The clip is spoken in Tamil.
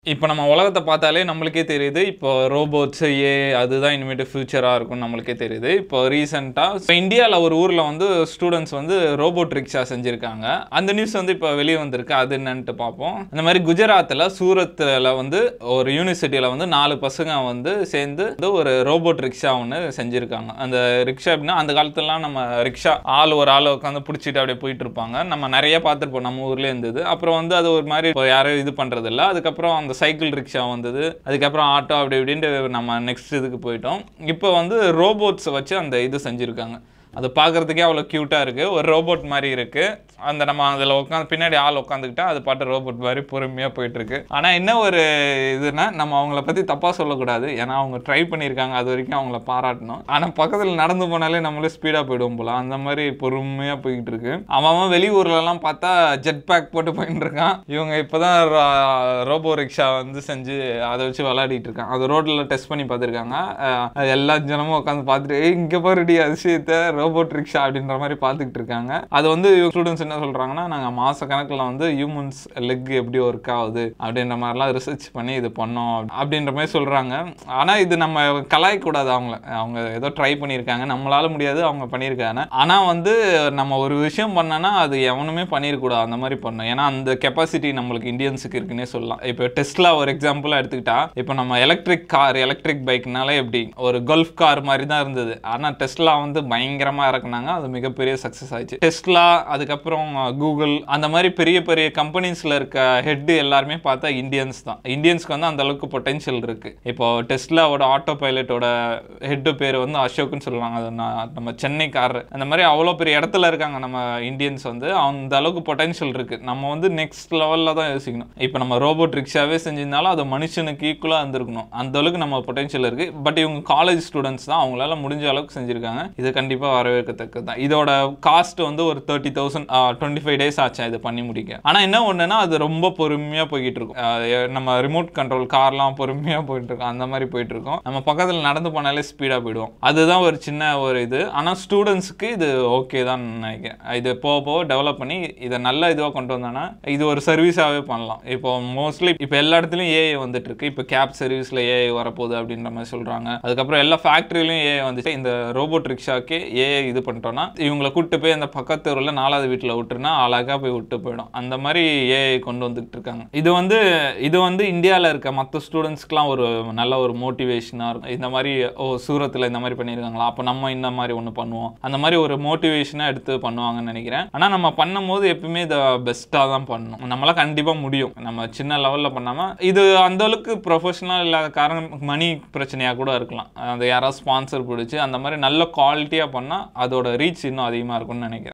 இப்போ நம்ம உலகத்தை பார்த்தாலே நம்மளுக்கே தெரியுது இப்போ ரோபோட்ஸ் ஏ அதுதான் இனிமேட்டு ஃபியூச்சராக இருக்கும்னு நம்மளுக்கே தெரியுது இப்போ ரீசெண்டாக இப்போ இந்தியாவில் ஒரு ஊரில் வந்து ஸ்டூடெண்ட்ஸ் வந்து ரோபோட் ரிக்ஷா செஞ்சுருக்காங்க அந்த நியூஸ் வந்து இப்போ வெளியே வந்திருக்கு அது என்னன்ட்டு பார்ப்போம் அந்த மாதிரி குஜராத்தில் சூரத்தில் வந்து ஒரு யூனிவர்சிட்டியில் வந்து நாலு பசங்க வந்து சேர்ந்து வந்து ஒரு ரோபோட் ரிக்ஷா ஒன்று செஞ்சுருக்காங்க அந்த ரிக்ஷா அப்படின்னா அந்த காலத்துலலாம் நம்ம ரிக்ஷா ஆள் ஒரு ஆள் உட்காந்து பிடிச்சிட்டு அப்படியே போயிட்டு இருப்பாங்க நம்ம நிறைய பார்த்துருப்போம் நம்ம ஊர்லேயே இருந்தது அப்புறம் வந்து அது ஒரு மாதிரி இப்போ யாரும் இது பண்ணுறது இல்லை அதுக்கப்புறம் அந்த சைக்கிள் ரிக்ஷா வந்தது அதுக்கப்புறம் ஆட்டோ அப்படி இப்படின்ட்டு நம்ம நெக்ஸ்ட் இதுக்கு போயிட்டோம் இப்போ வந்து ரோபோட்ஸை வச்சு அந்த இது செஞ்சுருக்காங்க அது பார்க்குறதுக்கே அவ்வளோ க்யூட்டாக இருக்குது ஒரு ரோபோட் மாதிரி இருக்குது அந்த நம்ம அதில் உட்காந்து பின்னாடி ஆள் உட்காந்துக்கிட்டா அது பாட்டு ரோபோட் மாதிரி பொறுமையாக போயிட்டுருக்கு ஆனால் என்ன ஒரு இதுனா நம்ம அவங்கள பற்றி தப்பாக சொல்லக்கூடாது ஏன்னா அவங்க ட்ரை பண்ணியிருக்காங்க அது வரைக்கும் அவங்கள பாராட்டணும் ஆனால் பக்கத்தில் நடந்து போனாலே நம்மளே ஸ்பீடாக போயிடுவோம் போல அந்த மாதிரி பொறுமையாக போய்கிட்டு இருக்கு அவன் அவன் வெளியூர்லலாம் பார்த்தா ஜெட் பேக் போட்டு போயிட்டு இருக்கான் இவங்க இப்போ தான் ரோபோ ரிக்ஷா வந்து செஞ்சு அதை வச்சு விளையாடிட்டு இருக்கான் அது ரோட்டில் டெஸ்ட் பண்ணி பார்த்துருக்காங்க அஹ் எல்லா ஜனமும் உட்காந்து பார்த்துட்டு "ஏய், இங்க பாருடி அதிசயத்தை ரோபோட் ரிக்ஷா அப்படின்ற மாதிரி பார்த்துக்கிட்டு இருக்காங்க அது வந்து ஸ்டூடெண்ட்ஸ் என்ன சொல்றாங்கன்னா நாங்கள் மாச கணக்கில் வந்து ஹியூமன்ஸ் லெக் எப்படி ஒர்க் ஆகுது அப்படின்ற மாதிரிலாம் ரிசர்ச் பண்ணி இது பண்ணோம் அப்படின்ற மாதிரி சொல்றாங்க ஆனால் இது நம்ம கலாய்க்க கூடாது அவங்கள அவங்க ஏதோ ட்ரை பண்ணியிருக்காங்க நம்மளால முடியாது அவங்க பண்ணியிருக்காங்க ஆனால் வந்து நம்ம ஒரு விஷயம் பண்ணனா அது எவனுமே பண்ணியிருக்கூடாது அந்த மாதிரி பண்ணோம் ஏன்னா அந்த கெப்பாசிட்டி நம்மளுக்கு இந்தியன்ஸுக்கு இருக்குன்னே சொல்லலாம் இப்போ டெஸ்ட்லா ஒரு எக்ஸாம்பிளாக எடுத்துக்கிட்டா இப்போ நம்ம எலக்ட்ரிக் கார் எலக்ட்ரிக் பைக்னாலே எப்படி ஒரு கல்ஃப் கார் மாதிரி தான் இருந்தது ஆனால் டெஸ்ட்லா வந்து பயங்கரமாக இறக்குனாங்க அது மிகப்பெரிய சக்ஸஸ் ஆயிடுச்சு டெஸ்ட்லா அதுக்கப்புறம் கூகுள் அந்த மாதிரி பெரிய பெரிய கம்பெனிஸில் இருக்க ஹெட் எல்லாருமே பார்த்தா இந்தியன்ஸ் தான் இந்தியன்ஸ்க்கு வந்து அந்த அளவுக்கு பொட்டென்ஷியல் இருக்கு இப்போ டெஸ்ட்லாவோட ஆட்டோ பைலட்டோட ஹெட் பேர் வந்து அசோக்னு சொல்லுவாங்க அது நான் நம்ம சென்னை கார் அந்த மாதிரி அவ்வளோ பெரிய இடத்துல இருக்காங்க நம்ம இந்தியன்ஸ் வந்து அந்த அளவுக்கு பொட்டென்ஷியல் இருக்கு நம்ம வந்து நெக்ஸ்ட் லெவலில் தான் யோசிக்கணும் இப்போ நம்ம ரோபோட் ரிக்ஷாவே செஞ்சிருந்தாலும் அது மனுஷனுக்கு ஈக்குவலாக இருந்திருக்கணும் அந்த அளவுக்கு நம்ம பொட்டென்ஷியல் இருக்கு பட் இவங்க காலேஜ் ஸ்டூடெண்ட்ஸ் தான் அவங்களால முடிஞ்ச அளவுக்கு செஞ்சிருக்காங்க இது கண்டிப்பாக வரவேற்கத்தக்கது தான் இதோட காஸ்ட் வந்து ஒரு thirty thousand twenty five days ஆச்சு இது பண்ணி முடிக்க ஆனால் என்ன ஒன்றுனா அது ரொம்ப பொறுமையாக போய்கிட்டு இருக்கும் அஹ் நம்ம ரிமோட் கண்ட்ரோல் கார்லாம் பொறுமையாக போயிட்டு இருக்கும் அந்த மாதிரி போயிட்டு இருக்கும் நம்ம பக்கத்தில் நடந்து போனாலே ஸ்பீடாக போயிடுவோம் அதுதான் ஒரு சின்ன ஒரு இது ஆனால் ஸ்டூடெண்ட்ஸ்க்கு இது ஓகே தான் நினைக்கிறேன் இது போக போக டெவலப் பண்ணி இதை நல்ல இதுவாக கொண்டு வந்தாங்கன்னா இது ஒரு சர்வீஸாகவே பண்ணலாம் இப்போ மோஸ்ட்லி இப்போ எல்லா இடத்துலையும் ஏஐ வந்துட்டு இருக்கு இப்போ கேப் சர்வீஸில் ஏஐ வரப்போகுது அப்படின்ற மாதிரி சொல்கிறாங்க அதுக்கப்புறம் எல்லா ஃபேக்ட்ரிலையும் ஏஐ வந்துச்சு இந்த ரோபோட் ரிக்ஷாக்கே ஏஐ இது பண்ணிட்டோம்னா இவங்களை கூட்டு போய் அந்த பக்கத்து தெருவில் நாலாவது வீட்டில் விட்டுருனா அழகாக போய் விட்டு போயிடும் அந்த மாதிரி ஏஐ கொண்டு வந்துட்டு இருக்காங்க இது வந்து இது வந்து இந்தியாவில் இருக்க மற்ற ஸ்டூடெண்ட்ஸ்க்குலாம் ஒரு நல்ல ஒரு மோட்டிவேஷனாக இருக்கும் இந்த மாதிரி ஓ சூரத்தில் இந்த மாதிரி பண்ணியிருக்காங்களா அப்போ நம்ம இந்த மாதிரி ஒன்று பண்ணுவோம் அந்த மாதிரி ஒரு மோட்டிவேஷனாக எடுத்து பண்ணுவாங்கன்னு நினைக்கிறேன் ஆனால் நம்ம பண்ணும்போது எப்பவுமே இதை பெஸ்ட்டாக தான் பண்ணணும் நம்மளால் கண்டிப்பாக முடியும் நம்ம சின்ன லெவலில் பண்ணாமல் இது அந்த அளவுக்கு ப்ரொஃபஷனல் இல்லாத காரணம் மணி பிரச்சனையாக கூட இருக்கலாம் அது யாராவது ஸ்பான்சர் பிடிச்சி அந்த மாதிரி நல்ல குவாலிட்டியாக பண்ணால் அதோட ரீச் இன்னும் அதிகமாக இருக்கும்னு நினைக்கிறேன்